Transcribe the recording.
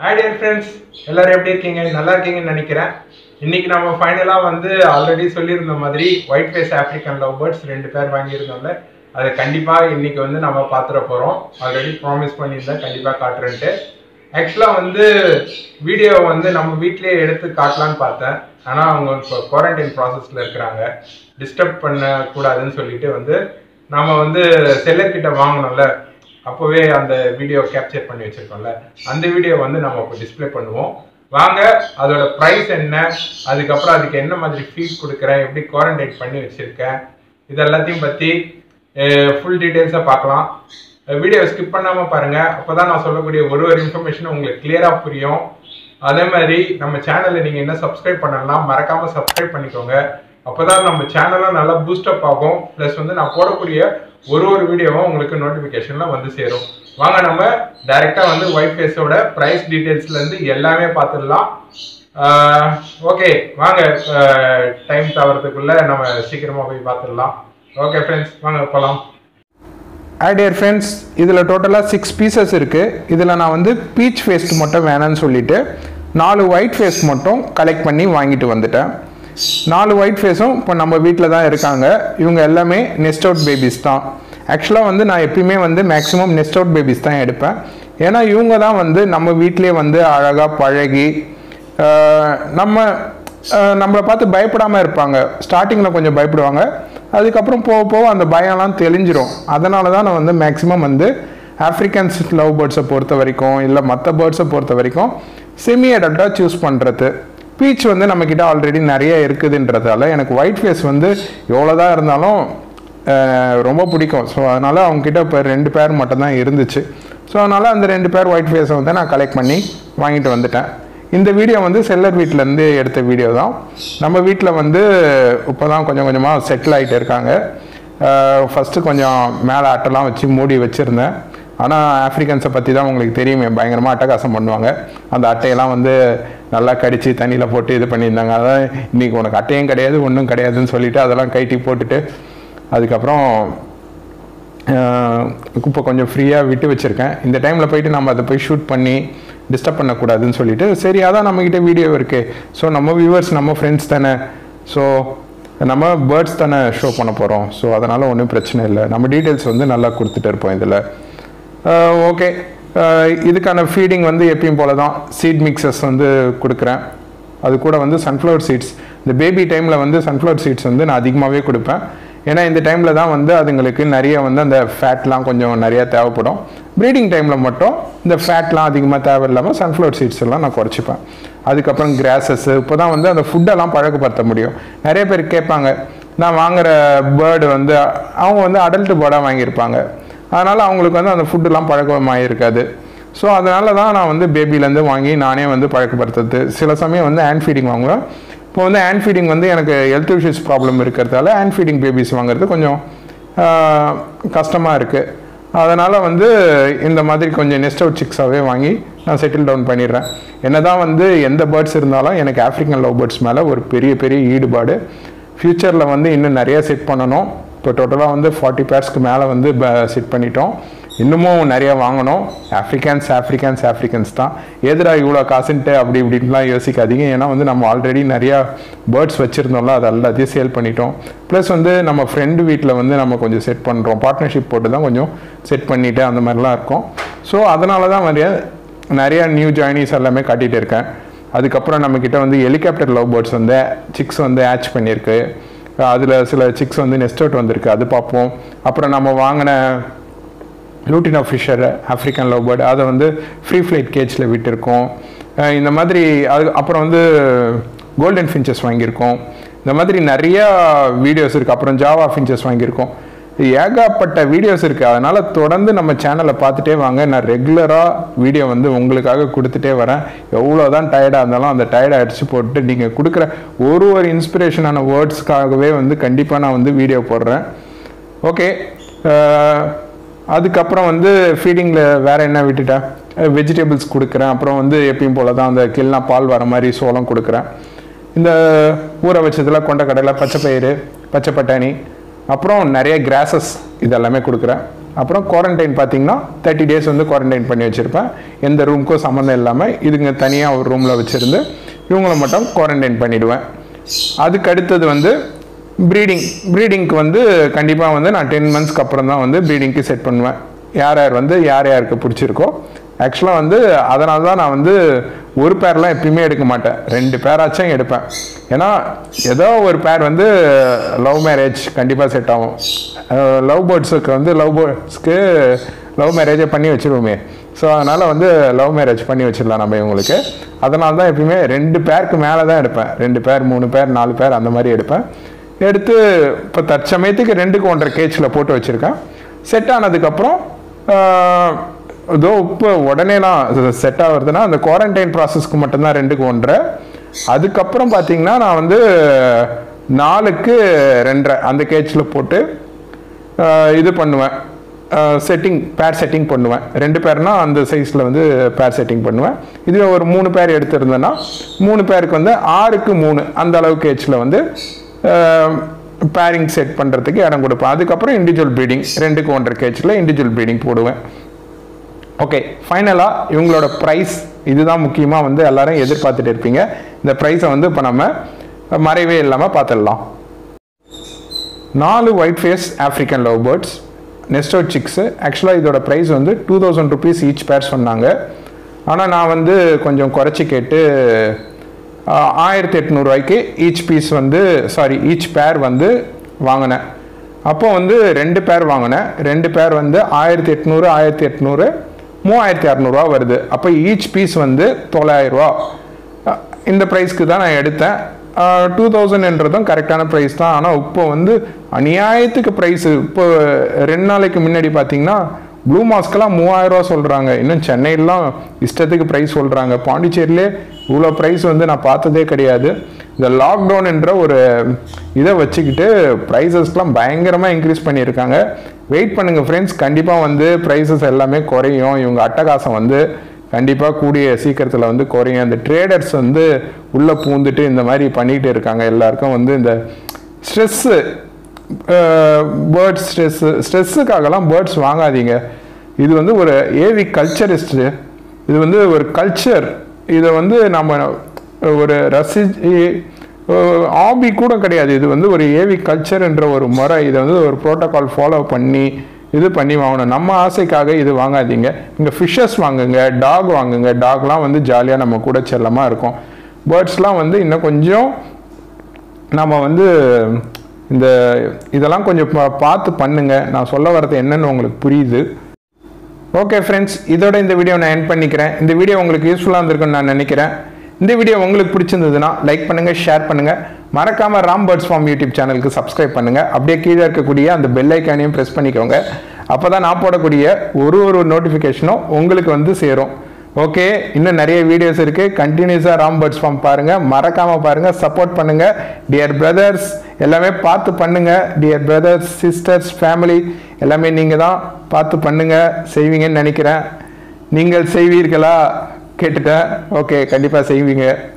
hi dear friends எல்லாரும் எப்படி இருக்கீங்க நல்லா இருக்கீங்கன்னு நினைக்கிறேன் இன்னைக்கு நம்ம ஃபைனலாக வந்து ஆல்ரெடி சொல்லியிருந்த மாதிரி white face African love birds ரெண்டு பேர் வாங்கியிருந்தோம்ல அதை கண்டிப்பாக இன்னைக்கு வந்து நம்ம பார்த்துட போகிறோம் ஆல்ரெடி ப்ராமிஸ் பண்ணியிருந்தேன் கண்டிப்பாக காட்டுறேன்ட்டு ஆக்சுவலாக வந்து வீடியோ வந்து நம்ம வீட்டிலேயே எடுத்து காட்டலான்னு பார்த்தேன் ஆனால் அவங்க இப்போ குவாரண்டைன் ப்ராசஸில் இருக்கிறாங்க டிஸ்டர்ப் பண்ணக்கூடாதுன்னு சொல்லிட்டு வந்து நம்ம வந்து செல்லர் கிட்ட வாங்கினோம்ல அப்போவே அந்த வீடியோ கேப்சர் பண்ணி வச்சிருக்கோம்ல அந்த வீடியோ வந்து நம்ம இப்போ டிஸ்ப்ளே பண்ணுவோம் வாங்க அதோட ப்ரைஸ் என்ன அதுக்கப்புறம் அதுக்கு என்ன மாதிரி ஃபீஸ் கொடுக்குறேன் எப்படி குவாரண்டைன் பண்ணி வச்சிருக்கேன் இது எல்லாத்தையும் பற்றி ஃபுல் டீட்டெயில்ஸாக பார்க்கலாம் வீடியோ ஸ்கிப் பண்ணாமல் பாருங்கள் அப்போ தான் நான் சொல்லக்கூடிய ஒரு ஒரு இன்ஃபர்மேஷனும் உங்களுக்கு கிளியராக புரியும் அதே மாதிரி நம்ம சேனலை நீங்கள் என்ன சப்ஸ்கிரைப் பண்ணலாம் மறக்காமல் சப்ஸ்கிரைப் பண்ணிக்கோங்க அப்போதான் நம்ம சேனலும் நல்லா பூஸ்டப் ஆகும் ப்ளஸ் வந்து நான் போடக்கூடிய ஒரு ஒரு வீடியோவும் உங்களுக்கு நோட்டிஃபிகேஷனில் வந்து சேரும் வாங்க நம்ம டைரெக்டாக வந்து ஒயிட் ஃபேஸோட ப்ரைஸ் டீட்டெயில்ஸ்லேருந்து எல்லாமே பார்த்துடலாம் ஓகே வாங்க டைம் தவறதுக்குள்ள நம்ம சீக்கிரமாக போய் பார்த்துடலாம் ஓகே ஃப்ரெண்ட்ஸ் வாங்க போகலாம் ஹாய் டியர் ஃப்ரெண்ட்ஸ் இதில் டோட்டலாக சிக்ஸ் பீசஸ் இருக்குது இதில் நான் வந்து பீச் ஃபேஸ்ட் மட்டும் வேணான்னு சொல்லிட்டு நாலு ஒயிட் ஃபேஸ் மட்டும் கலெக்ட் பண்ணி வாங்கிட்டு வந்துட்டேன் நாலு ஒயிட் ஃபேஸும் இப்போ நம்ம வீட்டில் தான் இருக்காங்க இவங்க எல்லாமே நெஸ்ட் அவுட் பேபிஸ் தான் ஆக்சுவலாக வந்து நான் எப்பயுமே வந்து மேக்ஸிமம் நெஸ்ட் அவுட் பேபிஸ் தான் எடுப்பேன் ஏன்னா இவங்க தான் வந்து நம்ம வீட்டிலே வந்து அழகாக பழகி ஆஹ், நம்ம ஆஹ், நம்மளை பார்த்து பயப்படாமல் இருப்பாங்க ஸ்டார்டிங்கில் கொஞ்சம் பயப்படுவாங்க அதுக்கப்புறம் போக போக அந்த பயம்லாம் தெளிஞ்சிரும் அதனால தான் நான் வந்து மேக்ஸிமம் வந்து ஆஃப்ரிக்கன்ஸ் லவ் பேர்ட்ஸை பொறுத்த வரைக்கும் இல்லை மற்ற பேர்ட்ஸை பொறுத்த வரைக்கும் செமி அடல்ட்டாக சூஸ் பண்ணுறது பீச் வந்து நம்மக்கிட்ட ஆல்ரெடி நிறைய இருக்குதுன்றதால எனக்கு ஒயிட் ஃபேஸ் வந்து எவ்வளோதான் இருந்தாலும் அஹ், ரொம்ப பிடிக்கும் ஸோ அதனால் அவங்கக்கிட்ட இப்போ ரெண்டு பேர் மட்டும்தான் இருந்துச்சு ஸோ அதனால் அந்த ரெண்டு பேர் ஒயிட் ஃபேஸை வந்து நான் கலெக்ட் பண்ணி வாங்கிட்டு வந்துட்டேன் இந்த வீடியோ வந்து செல்லர் வீட்டிலேருந்து எடுத்த வீடியோ தான் நம்ம வீட்டில் வந்து இப்போ தான் கொஞ்சம் கொஞ்சமாக செட்டில் ஆகிட்டு இருக்காங்க ஃபஸ்ட்டு கொஞ்சம் மேலே அட்டைலாம் வச்சு மூடி வச்சுருந்தேன் ஆனால் ஆஃப்ரிக்கன்ஸை பற்றி தான் உங்களுக்கு தெரியுமே பயங்கரமாக அட்டகாசம் பண்ணுவாங்க அந்த அட்டையெல்லாம் வந்து நல்லா கடித்து தண்ணியில் போட்டு இது பண்ணியிருந்தாங்க அதான் இன்றைக்கி உனக்கு அட்டையும் கிடையாது ஒன்றும் கிடையாதுன்னு சொல்லிட்டு அதெல்லாம் கைட்டி போட்டுட்டு அதுக்கப்புறம் இப்போ கொஞ்சம் ஃப்ரீயாக விட்டு வச்சுருக்கேன் இந்த டைமில் போயிட்டு நம்ம அதை போய் ஷூட் பண்ணி டிஸ்டர்ப் பண்ணக்கூடாதுன்னு சொல்லிட்டு சரி அதான் நம்மக்கிட்ட வீடியோ இருக்குது ஸோ நம்ம வியூவர்ஸ் நம்ம ஃப்ரெண்ட்ஸ் தானே ஸோ நம்ம பேர்ட்ஸ் தானே ஷோ பண்ண போகிறோம் ஸோ அதனால் ஒன்றும் பிரச்சனை இல்லை நம்ம டீட்டெயில்ஸ் வந்து நல்லா கொடுத்துட்டு இருப்போம் இதில் ஓகே இதுக்கான ஃபீடிங் வந்து எப்பயும் போல தான் சீட் மிக்சஸ் வந்து கொடுக்குறேன் அது கூட வந்து சன்ஃப்ளவர் சீட்ஸ் இந்த பேபி டைமில் வந்து சன்ஃப்ளவர் சீட்ஸ் வந்து நான் அதிகமாகவே கொடுப்பேன் ஏன்னா இந்த டைமில் தான் வந்து அதுங்களுக்கு நிறைய வந்து அந்த ஃபேட்லாம் கொஞ்சம் நிறைய தேவைப்படும் ப்ரீடிங் டைமில் மட்டும் இந்த ஃபேட்லாம் அதிகமாக தேவையில்லாமல் சன்ஃப்ளவர் சீட்ஸ் எல்லாம் நான் குறைச்சிப்பேன் அதுக்கப்புறம் கிராசஸ் இப்போ தான் வந்து அந்த ஃபுட்டெல்லாம் பழக்கப்படுத்த முடியும் நிறைய பேர் கேட்பாங்க நான் வாங்குற பேர்டு வந்து அவங்க வந்து அடல்ட் பேர்டாக வாங்கியிருப்பாங்க அதனால் அவங்களுக்கு வந்து அந்த ஃபுட்டுலாம் பழக்கமாக இருக்காது ஸோ அதனால தான் நான் வந்து பேபிலேருந்து வாங்கி நானே வந்து பழக்கப்படுத்துறது சில சமயம் வந்து ஹேண்ட் ஃபீடிங் வாங்குவேன் இப்போ வந்து ஹேண்ட் ஃபீடிங் வந்து எனக்கு ஹெல்த் இஷ்யூஸ் ப்ராப்ளம் இருக்கிறதால ஹேண்ட் ஃபீடிங் பேபிஸ் வாங்குறது கொஞ்சம் கஷ்டமாக இருக்குது அதனால் வந்து இந்த மாதிரி கொஞ்சம் நெஸ்ட் அவுட் சிக்ஸாகவே வாங்கி நான் செட்டில் டவுன் பண்ணிடுறேன் என்ன தான் வந்து எந்த பேர்ட்ஸ் இருந்தாலும் எனக்கு ஆஃப்ரிக்கன் லவ் பேர்ட்ஸ் மேலே ஒரு பெரிய பெரிய ஈடுபாடு ஃப்யூச்சரில் வந்து இன்னும் நிறைய செட் பண்ணணும் இப்போ டோட்டலாக வந்து ஃபார்ட்டி பேர்ஸ்க்கு மேலே வந்து செட் பண்ணிட்டோம் இன்னமும் நிறைய வாங்கணும் ஆஃப்ரிக்கன்ஸ் ஆஃப்ரிக்கன்ஸ் ஆஃப்ரிக்கன்ஸ் தான் எதிராக இவ்வளோ காசுன்ட்டு அப்படி இப்படின்லாம் யோசிக்காதீங்க ஏன்னா வந்து நம்ம ஆல்ரெடி நிறையா பேர்ட்ஸ் வச்சுருந்தோம்ல அது எல்லாத்தையும் சேல் பண்ணிட்டோம் ப்ளஸ் வந்து நம்ம ஃப்ரெண்டு வீட்டில் வந்து நம்ம கொஞ்சம் செட் பண்ணுறோம் பார்ட்னர்ஷிப் போட்டு தான் கொஞ்சம் செட் பண்ணிவிட்டு அந்த மாதிரிலாம் இருக்கும் ஸோ அதனால தான் நிறைய நிறைய நியூ ஜாயினிஸ் எல்லாமே காட்டிகிட்டு இருக்கேன் அதுக்கப்புறம் நம்மக்கிட்ட வந்து ஹெலிகாப்டர் லவ் பேர்ட்ஸ் வந்து சிக்ஸ் வந்து ஆச் பண்ணியிருக்கு அதில் சில சிக்ஸ் வந்து நெஸ்ட் அவுட் வந்திருக்கு அது பார்ப்போம் அப்புறம் நம்ம வாங்கின lutino fisher African love bird அதை வந்து ஃப்ரீ ஃப்ளைட் கேஜில் விட்டுருக்கோம் அஹ் இந்த மாதிரி அது அப்புறம் வந்து கோல்டன் ஃபின்ச்சஸ் வாங்கியிருக்கோம் இந்த மாதிரி நிறையா வீடியோஸ் இருக்குது அப்புறம் ஜாவா ஃபின்ச்சஸ் வாங்கியிருக்கோம் ஏகப்பட்ட வீடியோஸ் இருக்குது அதனால் தொடர்ந்து நம்ம சேனலை பார்த்துட்டே வாங்க நான் ரெகுலராக வீடியோ வந்து உங்களுக்காக கொடுத்துட்டே வரேன் எவ்வளோ தான் டயர்டாக இருந்தாலும் அந்த டயர்டை அடித்து போட்டு நீங்கள் கொடுக்குற ஒரு ஒரு இன்ஸ்பிரேஷனான வேர்ட்ஸ்க்காகவே வந்து கண்டிப்பாக நான் வந்து வீடியோ போடுறேன் ஓகே அதுக்கப்புறம் வந்து ஃபீடிங்கில் வேறு என்ன விட்டுட்டேன் வெஜிடபிள்ஸ் கொடுக்குறேன் அப்புறம் வந்து எப்பயும் போல தான் அந்த கில்னா பால் வர மாதிரி சோளம் கொடுக்குறேன் இந்த ஊற வச்சதில் கொண்ட கடலை பச்சை பயிறு பச்சை பட்டாணி அப்புறம் நிறைய கிராசஸ் இதெல்லாமே கொடுக்குறேன் அப்புறம் குவாரண்டைன் பார்த்தீங்கன்னா தேர்ட்டி டேஸ் வந்து குவாரண்டைன் பண்ணி வச்சுருப்பேன் எந்த ரூமுக்கும் சம்மந்தம் இல்லாமல் இதுங்க தனியாக ஒரு ரூமில் வச்சுருந்து இவங்கள மட்டும் குவாரண்டைன் பண்ணிவிடுவேன் அதுக்கு அடுத்தது வந்து ப்ரீடிங் ப்ரீடிங்க்கு வந்து கண்டிப்பாக வந்து நான் டென் மந்த்ஸ்க்கு அப்புறம் தான் வந்து ப்ரீடிங்க்கு செட் பண்ணுவேன் யார் யார் வந்து யார் யாருக்கு பிடிச்சிருக்கோ ஆக்சுவலாக வந்து அதனால தான் நான் வந்து ஒரு பேர்லாம் எப்பயுமே எடுக்க மாட்டேன் ரெண்டு பேராச்சும் எடுப்பேன் ஏன்னா ஏதோ ஒரு பேர் வந்து லவ் மேரேஜ் கண்டிப்பாக செட் ஆகும் லவ் பேர்ட்ஸுக்கு வந்து லவ் பேர்ட்ஸ்க்கு லவ் மேரேஜை பண்ணி வச்சிருவோமே ஸோ அதனால் வந்து லவ் மேரேஜ் பண்ணி வச்சிடலாம் நம்ம இவங்களுக்கு அதனால தான் எப்பயுமே ரெண்டு பேருக்கு மேலே தான் எடுப்பேன் ரெண்டு பேர் மூணு பேர் நாலு பேர் அந்த மாதிரி எடுப்பேன் எடுத்து இப்போ தற்சமயத்துக்கு ரெண்டுக்கு ஒன்றரை கேஜில் போட்டு வச்சுருக்கேன் செட் ஆனதுக்கப்புறம் இதோ இப்போ உடனேலாம் செட் ஆகுறதுனா அந்த குவாரண்டைன் ப்ராசஸ்க்கு மட்டும்தான் ரெண்டுக்கு ஒன்றரை அதுக்கப்புறம் பார்த்தீங்கன்னா நான் வந்து நாலுக்கு ரெண்டரை அந்த கேஜில் போட்டு ஆஹ் இது பண்ணுவேன் செட்டிங் பேர் செட்டிங் பண்ணுவேன் ரெண்டு பேர்னா அந்த சைஸில் வந்து பேர் செட்டிங் பண்ணுவேன் இதுவே ஒரு மூணு பேர் எடுத்திருந்தேன்னா மூணு பேருக்கு வந்து ஆறுக்கு மூணு அந்த அளவுக்கு ஏஜில் வந்து பேரிங் செட் பண்ணுறதுக்கு இடம் கொடுப்பேன் அதுக்கப்புறம் இண்டிவிஜுவல் ப்ரீடிங் ரெண்டுக்கு ஒன்றரை கேஜில் இண்டிவிஜுவல் ப்ரீடிங் போடுவேன் ஓகே ஃபைனலாக இவங்களோட ப்ரைஸ் இதுதான் முக்கியமாக வந்து எல்லாரும் எதிர்பார்த்துட்டு இருப்பீங்க இந்த ப்ரைஸை வந்து இப்போ நம்ம மறைவே இல்லாமல் பார்த்துடலாம் நாலு white face African love birds நெஸ்டோ சிக்ஸு ஆக்சுவலாக இதோட ப்ரைஸ் வந்து டூ தௌசண்ட் ருபீஸ் ஈச் பேர் சொன்னாங்க ஆனால் நான் வந்து கொஞ்சம் குறைச்சி கேட்டு ஆயிரத்தி எட்நூறுவாய்க்கு ஈச் பீஸ் வந்து சாரி ஈச் பேர் வந்து வாங்கினேன் அப்போ வந்து ரெண்டு பேர் வாங்கினேன் ரெண்டு பேர் வந்து ஆயிரத்தி எட்நூறு ஆயிரத்தி எட்நூறு மூவாயிரத்தி அறநூறுவா வருது அப்போ ஈச் பீஸ் வந்து தொள்ளாயிரரூவா இந்த ப்ரைஸ்க்கு தான் நான் எடுத்தேன் டூ தௌசண்ட்ன்றதும் கரெக்டான ப்ரைஸ் தான் ஆனால் இப்போ வந்து அநியாயத்துக்கு ப்ரைஸு இப்போ ரெண்டு நாளைக்கு முன்னாடி பார்த்தீங்கன்னா ப்ளூ மாஸ்க்கெல்லாம் மூவாயிரரூவா சொல்கிறாங்க இன்னும் சென்னையிலாம் இஷ்டத்துக்கு ப்ரைஸ் சொல்கிறாங்க பாண்டிச்சேரியிலே இவ்வளோ ப்ரைஸ் வந்து நான் பார்த்ததே கிடையாது இந்த லாக்டவுன் என்ற ஒரு இதை வச்சுக்கிட்டு ப்ரைஸஸ்லாம் பயங்கரமாக இன்க்ரீஸ் பண்ணியிருக்காங்க வெயிட் பண்ணுங்கள் ஃப்ரெண்ட்ஸ் கண்டிப்பாக வந்து ப்ரைஸஸ் எல்லாமே குறையும் இவங்க அட்டகாசம் வந்து கண்டிப்பாக கூடிய சீக்கிரத்தில் வந்து குறையும் அந்த ட்ரேடர்ஸ் வந்து உள்ளே பூந்துட்டு இந்த மாதிரி பண்ணிகிட்டு இருக்காங்க எல்லாருக்கும் வந்து இந்த ஸ்ட்ரெஸ்ஸு பேர்ட்ஸ் ஸ்ட்ரெஸ்ஸு ஸ்ட்ரெஸ்ஸுக்காகலாம் பேர்ட்ஸ் வாங்காதீங்க இது வந்து ஒரு ஏவி கல்ச்சரிஸ்ட்டு இது வந்து ஒரு கல்ச்சர் இதை வந்து நம்ம ஒரு ரசி ஆபி கூட கிடையாது இது வந்து ஒரு ஏவி கல்ச்சர் என்ற ஒரு முறை இதை வந்து ஒரு ப்ரோட்டோகால் ஃபாலோ பண்ணி இது பண்ணி வாங்கணும் நம்ம ஆசைக்காக இது வாங்காதீங்க இங்கே ஃபிஷ்ஷஸ் வாங்குங்க டாக் வாங்குங்க டாக்லாம் வந்து ஜாலியாக நம்ம கூட செல்லமாக இருக்கும் பேர்ட்ஸ்லாம் வந்து இன்னும் கொஞ்சம் நம்ம வந்து இந்த இதெல்லாம் கொஞ்சம் பா- பார்த்து பண்ணுங்க நான் சொல்ல வரது என்னன்னு உங்களுக்கு புரியுது ஓகே ஃப்ரெண்ட்ஸ் இதோட இந்த வீடியோ நான் என் பண்ணிக்கிறேன் இந்த வீடியோ உங்களுக்கு யூஸ்ஃபுல்லாக இருந்திருக்குன்னு நான் நினைக்கிறேன் இந்த வீடியோ உங்களுக்கு பிடிச்சிருந்ததுன்னா லைக் பண்ணுங்க ஷேர் பண்ணுங்க மறக்காம ராம் பேர்ட்ஸ் ஃபார்ம் யூடியூப் சேனலுக்கு சப்ஸ்கிரைப் பண்ணுங்க அப்படியே கீழே இருக்கக்கூடிய அந்த பெல் ஐக்கானையும் ப்ரெஸ் பண்ணிக்கோங்க அப்பதான் நான் போடக்கூடிய ஒரு ஒரு நோட்டிஃபிகேஷனும் உங்களுக்கு வந்து சேரும் ஓகே இன்னும் நிறைய வீடியோஸ் இருக்கு கண்டினியூஸாக ராம் பேர்ட்ஸ் ஃபார்ம் பாருங்க மறக்காம பாருங்க சப்போர்ட் பண்ணுங்க டியர் பிரதர்ஸ் எல்லாமே பார்த்து பண்ணுங்க டியர் பிரதர்ஸ் சிஸ்டர்ஸ் ஃபேமிலி எல்லாமே நீங்க தான் பார்த்து பண்ணுங்க செய்வீங்கன்னு நினைக்கிறேன் நீங்கள் செய்வீர்களா கேட்டுட்டேன் ஓகே கண்டிப்பாக செய்வீங்க